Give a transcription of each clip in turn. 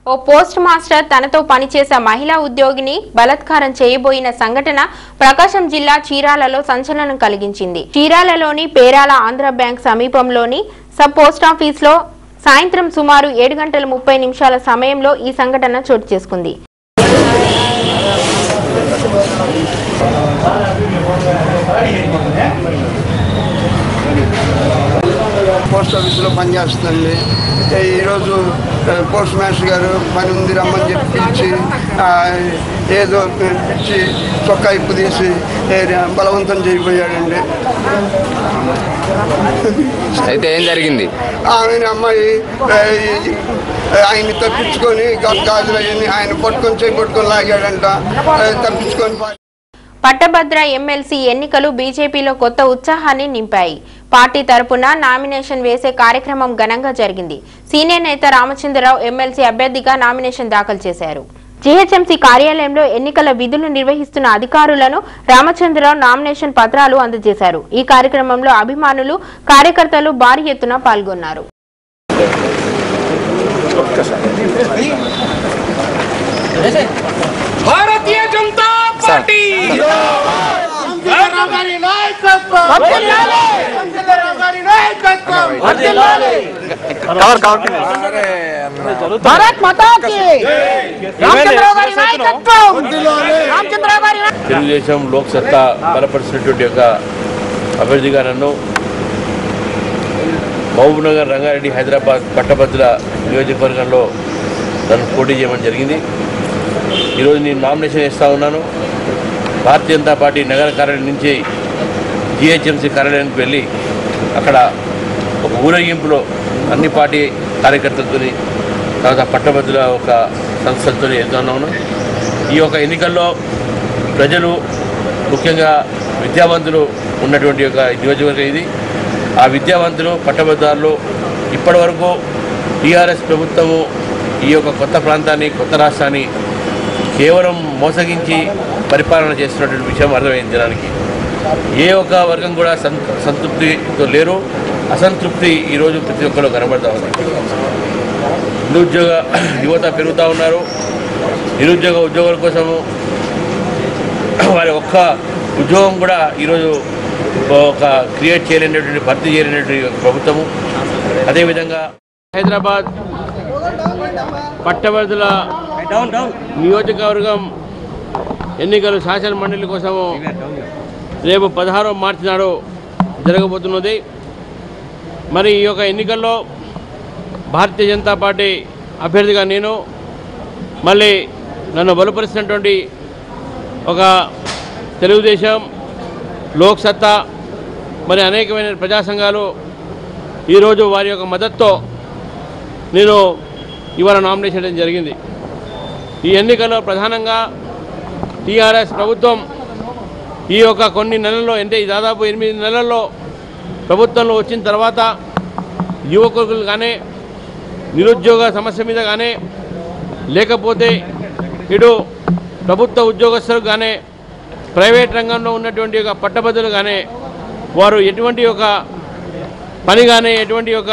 ఓ post master తనతో పనిచేసే మహిళా ఉద్యోగిని బలాత్కారం చేయబోయిన సంఘటన ప్రకాశం జిల్లా చీరాలలో సంచలనం కలిగించింది చీరాలలోని పేరాల ఆంధ్ర బ్యాంక్ సమీపంలోని సబ్ పోస్ట్ ఆఫీస్లో సాయంత్రం సుమారు ఏడు గంటల ముప్పై నిమిషాల సమయంలో ఈ సంఘటన చోటు చేసుకుంది పోస్ట్ ఆఫీస్లో పనిచేస్తుంది ఏ ఈరోజు ఆ, పోస్ట్ మాస్టర్ గారు పని ఉంది రమ్మని చెప్పి పిలిచి ఆ, ఏదో పిలిచి చొక్కా ఇప్పు తీసి ఏ, బలవంతం చేయబోయాడండి అయితే ఏం జరిగింది ఆయన అమ్మాయి ఆ, ఈ- ఆయన్ని తప్పించుకొని గా- గాజులు అవన్నీ ఆయన పట్టుకొని చేయి పట్టుకొని లాగాడంట ఆ, తప్పించుకొని పా- పట్టభద్ర ఎమ్మెల్సీ ఎన్నికలు బీజేపీలో కొత్త ఉత్సాహాన్ని నింపాయి పార్టీ తరపున నామినేషన్ వేసే కార్యక్రమం ఘనంగా జరిగింది సీనియర్ నేత రామచంద్రరావు ఎమ్మెల్సీ అభ్యర్థిగా నామినేషన్ దాఖలు చేశారు జీహెచ్ఎంసీ కార్యాలయంలో ఎన్నికల విధులు నిర్వహిస్తున్న అధికారులను రామచంద్రరావు నామినేషన్ పత్రాలు అందజేశారు ఈ కార్యక్రమంలో అభిమానులు కార్యకర్తలు భారీ ఎత్తున పాల్గొన్నారు భారతీయ జనతా పార్టీ చంద్రబాబు గారి నాయకత్వం చంద్రబాబు గారి నాయకత్వం భారత్ మాతా కి రామచంద్రరావు గారి నాయకత్వం రామచంద్రరావు గారి తెలుగుదేశం లోక్ సత్తా బలపరిచినటువంటి యొక్క అభ్యర్థిగా నన్ను మహబూబ్నగర్ రంగారెడ్డి హైదరాబాద్ పట్టభద్రుల నియోజకవర్గంలో నన్ను పోటీ చేయడం జరిగింది ఈరోజు నేను నామినేషన్ ఇస్తా ఉన్నాను భారతీయ జనతా పార్టీ నగర కార్యాలయం నుంచి జిహెచ్ఎంసీ కార్యాలయానికి వెళ్ళి అక్కడ ఒక ఊరేగింపులో అన్ని పార్టీ కార్యకర్తలతో తర్వాత పట్టభద్రుల ఒక సంస్థలతో వెళ్తా ఉన్నాను ఈ యొక్క ఎన్నికల్లో ప్రజలు ముఖ్యంగా విద్యావంతులు ఉన్నటువంటి ఒక నియోజకవర్గం ఇది ఆ విద్యావంతులు పట్టభద్రులు ఇప్పటి వరకు టీఆర్ఎస్ ప్రభుత్వము ఈ యొక్క కొత్త ప్రాంతాన్ని కొత్త రాష్ట్రాన్ని కేవలం మోసగించి పరిపాలన చేస్తున్నటువంటి విషయం అర్థమైంది జనానికి ఏ ఒక్క వర్గం కూడా సం సంతృప్తితో లేరు అసంతృప్తి ఈరోజు ప్రతి ఒక్కరు కనబడతా ఉంది నిరుద్యోగ యువత పెరుగుతూ ఉన్నారు నిరుద్యోగ ఉద్యోగుల కోసము వారి ఒక్క ఉద్యోగం కూడా ఈరోజు ఒక క్రియేట్ చేయలేనటువంటి భర్తీ చేయలేనటువంటి ఒక ప్రభుత్వము అదేవిధంగా హైదరాబాద్ పట్టభద్రుల నియోజకవర్గం ఎన్నికలు శాసన మండలి కోసము రేపు పదహారవ మార్చి నాడు జరగబోతున్నది మరి ఈ యొక్క ఎన్నికల్లో భారతీయ జనతా పార్టీ అభ్యర్థిగా నేను మళ్ళీ నన్ను బలపరిచినటువంటి ఒక తెలుగుదేశం లోక్ సత్తా మరి అనేకమైన ప్రజా సంఘాలు ఈరోజు వారి యొక్క మద్దతుతో నేను ఇవాళ నామినేషన్ చేయడం జరిగింది ఈ ఎన్నికల్లో ప్రధానంగా టీఆర్ఎస్ ప్రభుత్వం ఈ యొక్క కొన్ని నెలల్లో అంటే ఈ దాదాపు ఎనిమిది నెలల్లో ప్రభుత్వంలో వచ్చిన తర్వాత యువకులు కానీ నిరుద్యోగ సమస్య మీద కానీ లేకపోతే ఇటు ప్రభుత్వ ఉద్యోగస్తులు కానీ ప్రైవేట్ రంగంలో ఉన్నటువంటి ఒక పట్టభద్రులు కానీ వారు ఎటువంటి ఒక పని కానీ ఎటువంటి ఒక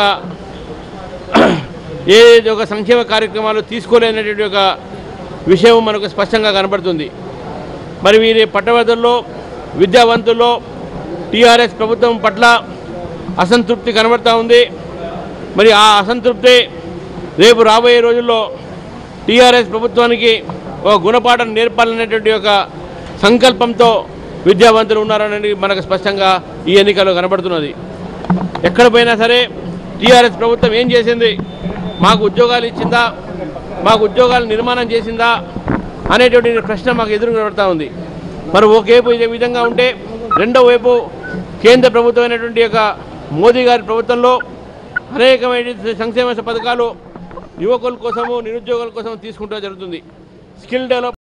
ఏ ఒక సంక్షేమ కార్యక్రమాలు తీసుకోలేనటువంటి ఒక విషయం మనకు స్పష్టంగా కనబడుతుంది మరి వీరి పట్టభద్రుల్లో విద్యావంతుల్లో టీఆర్ఎస్ ప్రభుత్వం పట్ల అసంతృప్తి కనబడతా ఉంది మరి ఆ అసంతృప్తి రేపు రాబోయే రోజుల్లో టీఆర్ఎస్ ప్రభుత్వానికి ఒక గుణపాఠం నేర్పాలనేటువంటి ఒక సంకల్పంతో విద్యావంతులు ఉన్నారనేది మనకు స్పష్టంగా ఈ ఎన్నికల్లో కనబడుతున్నది ఎక్కడ పోయినా సరే టీఆర్ఎస్ ప్రభుత్వం ఏం చేసింది మాకు ఉద్యోగాలు ఇచ్చిందా మాకు ఉద్యోగాలు నిర్మాణం చేసిందా అనేటువంటి ప్రశ్న మాకు ఎదురు కనబడతా ఉంది మరి ఒకవైపు ఇదే విధంగా ఉంటే రెండో వైపు కేంద్ర ప్రభుత్వమైనటువంటి యొక్క మోదీ గారి ప్రభుత్వంలో అనేకమైన సంక్షేమ పథకాలు యువకుల కోసము నిరుద్యోగుల కోసం తీసుకుంటూ జరుగుతుంది స్కిల్ డెవలప్